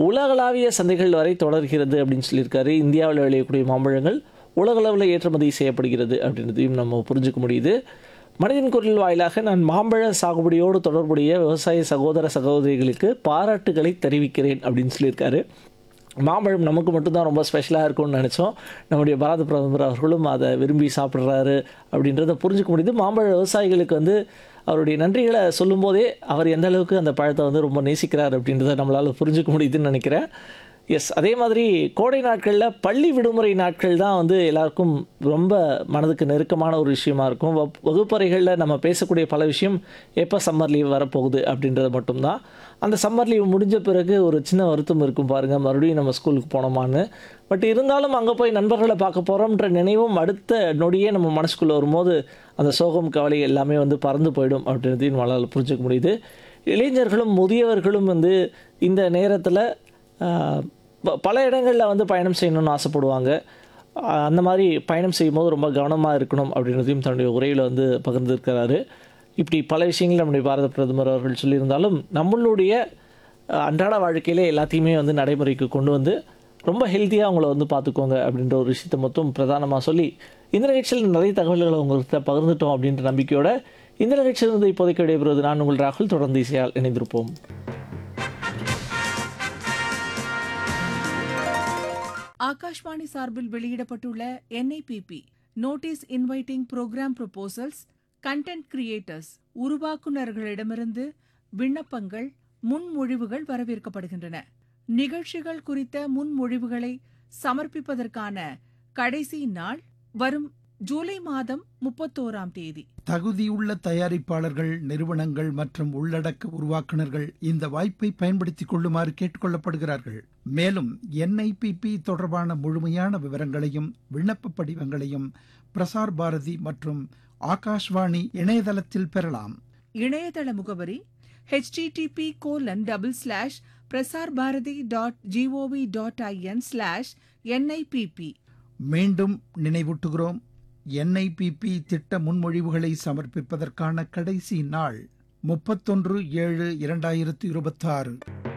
உலகளாவிய சந்தைகள் வரை தொடர்கிறது அப்படின்னு சொல்லியிருக்காரு இந்தியாவில் விளையக்கூடிய மாம்பழங்கள் உலகளவில் ஏற்றுமதி செய்யப்படுகிறது அப்படின்றதையும் நம்ம புரிஞ்சுக்க முடியுது மனிதன் குரல் வாயிலாக நான் மாம்பழ சாகுபடியோடு தொடர்புடைய விவசாய சகோதர சகோதரிகளுக்கு பாராட்டுகளை தெரிவிக்கிறேன் அப்படின்னு சொல்லியிருக்காரு மாம்பழம் நமக்கு மட்டும்தான் ரொம்ப ஸ்பெஷலாக இருக்கும்னு நினச்சோம் நம்முடைய பாரத பிரதமர் அவர்களும் அதை விரும்பி சாப்பிட்றாரு அப்படின்றத புரிஞ்சுக்க முடியுது மாம்பழ விவசாயிகளுக்கு வந்து அவருடைய நன்றிகளை சொல்லும்போதே அவர் எந்த அளவுக்கு அந்த பழத்தை வந்து ரொம்ப நேசிக்கிறார் அப்படின்றத நம்மளால் புரிஞ்சுக்க முடியுதுன்னு நினைக்கிறேன் எஸ் அதே மாதிரி கோடை நாட்களில் பள்ளி விடுமுறை நாட்கள் தான் வந்து எல்லாருக்கும் ரொம்ப மனதுக்கு நெருக்கமான ஒரு விஷயமா இருக்கும் வப் வகுப்பறைகளில் நம்ம பேசக்கூடிய பல விஷயம் எப்போ சம்மர் லீவ் வரப்போகுது அப்படின்றது மட்டும்தான் அந்த சம்மர் லீவ் முடிஞ்ச பிறகு ஒரு சின்ன வருத்தம் இருக்கும் பாருங்கள் மறுபடியும் நம்ம ஸ்கூலுக்கு போனோமான்னு பட் இருந்தாலும் அங்கே போய் நண்பர்களை பார்க்க போகிறோம்ன்ற நினைவும் அடுத்த நொடியே நம்ம மனசுக்குள்ளே வரும்போது அந்த சோகம் கவலை எல்லாமே வந்து பறந்து போயிடும் அப்படின்றதையும் நம்மளால் புரிஞ்சுக்க முடியுது இளைஞர்களும் முதியவர்களும் வந்து இந்த நேரத்தில் ஆஹ் ப- பல இடங்களில் வந்து பயணம் செய்யணும்னு ஆசைப்படுவாங்க ஆஹ் அந்த மாதிரி பயணம் செய்யும்போது ரொம்ப கவனமாக இருக்கணும் அப்படின்றதையும் தன்னுடைய உரையில் வந்து பகிர்ந்திருக்கிறாரு இப்படி பல விஷயங்கள் நம்முடைய பாரத பிரதமர் அவர்கள் சொல்லியிருந்தாலும் நம்மளுடைய ஆஹ் அன்றாட வாழ்க்கையிலே எல்லாத்தையுமே வந்து நடைமுறைக்கு கொண்டு வந்து ரொம்ப ஹெல்த்தியாக அவங்கள வந்து பார்த்துக்கோங்க அப்படின்ற ஒரு விஷயத்தை மொத்தம் பிரதானமாக சொல்லி இந்த நிகழ்ச்சியில் நிறைய தகவல்களை உங்கள்கிட்ட பகிர்ந்துட்டோம் அப்படின்ற நம்பிக்கையோட இந்த நிகழ்ச்சியிலிருந்து இப்போதைக்கு விடைபெறுவது நான் உங்கள் ராகுல் தொடர்ந்து இசையால் இணைந்திருப்போம் ஆகாஷ்வாணி சார்பில் வெளியிடப்பட்டுள்ள NIPP notice inviting program proposals content creators உருவாக்குநர்களிடமிருந்து விண்ணப்பங்கள் முன்மொழிவுகள் வரவேற்கப்படுகின்றன நிகழ்ச்சிகள் குறித்த முன்மொழிவுகளை சமர்ப்பிப்பதற்கான கடைசி நாள் வரும் ஜூலை மாதம் முப்பத்தோராம் தேதி தகுதியுள்ள தயாரிப்பாளர்கள் நிறுவனங்கள் மற்றும் உள்ளடக்க உருவாக்குனர்கள் இந்த வாய்ப்பை பயன்படுத்திக் கொள்ளுமாறு கேட்டுக்கொள்ளப்படுகிறார்கள் மேலும் என்ஐபிபி தொடர்பான முழுமையான விவரங்களையும் விண்ணப்ப படிவங்களையும் பிரசார் பாரதி மற்றும் ஆகாஷ்வாணி இணையதளத்தில் பெறலாம் இணையதள முகவரி http colon double slash Prasar Bharati dot GOV dot IN slash NIPP மீண்டும் நினைவூட்டுகிறோம் என்ஐபிபி திட்ட முன்மொழிவுகளை சமர்ப்பிப்பதற்கான கடைசி நாள் முப்பத்தொன்று ஏழு இரண்டாயிரத்து இருபத்தாறு